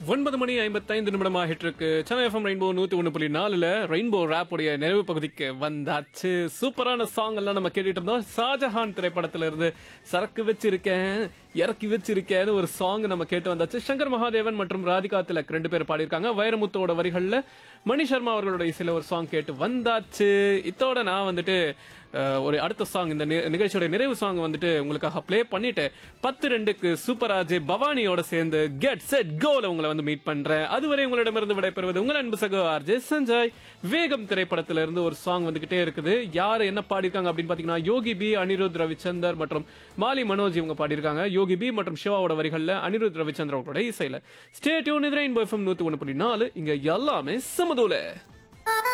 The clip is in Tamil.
ஒன்பது மணி ஐம்பத்தைந்து நிமிடம் ஆகிட்டு இருக்கு சென்னை எஃப்எம் ரெயின்போ நூத்தி ஒன்று புள்ளி நாலுல ரெயின்போ ரேப் உடைய நிறைவு பகுதிக்கு வந்தாச்சு சூப்பரான சாங் எல்லாம் நம்ம கேட்டுட்டு இருந்தோம் ஷாஜஹான் திரைப்படத்துல இருந்து சரக்கு வச்சிருக்கேன் இறக்கி வச்சிருக்கேன்னு ஒரு சாங் நம்ம கேட்டு வந்தாச்சு சங்கர் மகாதேவன் மற்றும் ராதிகா திலக் ரெண்டு பேர் பாடியிருக்காங்க வைரமுத்தோட வரிகள்ல மணி சர்மா அவர்களோட இசையில ஒரு சாங் கேட்டு வந்தாச்சு இத்தோட நான் வந்துட்டு அஹ், ஒரு அடுத்த சாங் இந்த நி- நிகழ்ச்சியோட நிறைவு சாங் வந்துட்டு உங்களுக்காக ப்ளே பண்ணிட்டு பத்து ரெண்டுக்கு சூப்பர் ஆஜே பவானியோட சேர்ந்து கெட் செட் கோல உங்களை வந்து மீட் பண்றேன் அதுவரை உங்களிடமிருந்து விடைபெறுவது உங்கள் அன்பு சகோ ஆர்ஜே சஞ்சய் வேகம் திரைப்படத்துல இருந்து ஒரு சாங் வந்துகிட்டே இருக்குது யார் என்ன பாடியிருக்காங்க அப்படின்னு பாத்தீங்கன்னா யோகி பி அனிருத் ரவிச்சந்தர் மற்றும் மாலி மனோஜ் இவங்க பாடியிருக்காங்க யோகி பி மற்றும் சிவாவோட வரிகள்ல அனிருத் ரவிச்சந்தர் அவங்களோட இசையில ஸ்டேட் யூன் இது ரெயின்போ எஃப்எம் நூத்தி ஒன்று புள்ளி நாலு இங்க எல்லாமே சமதூல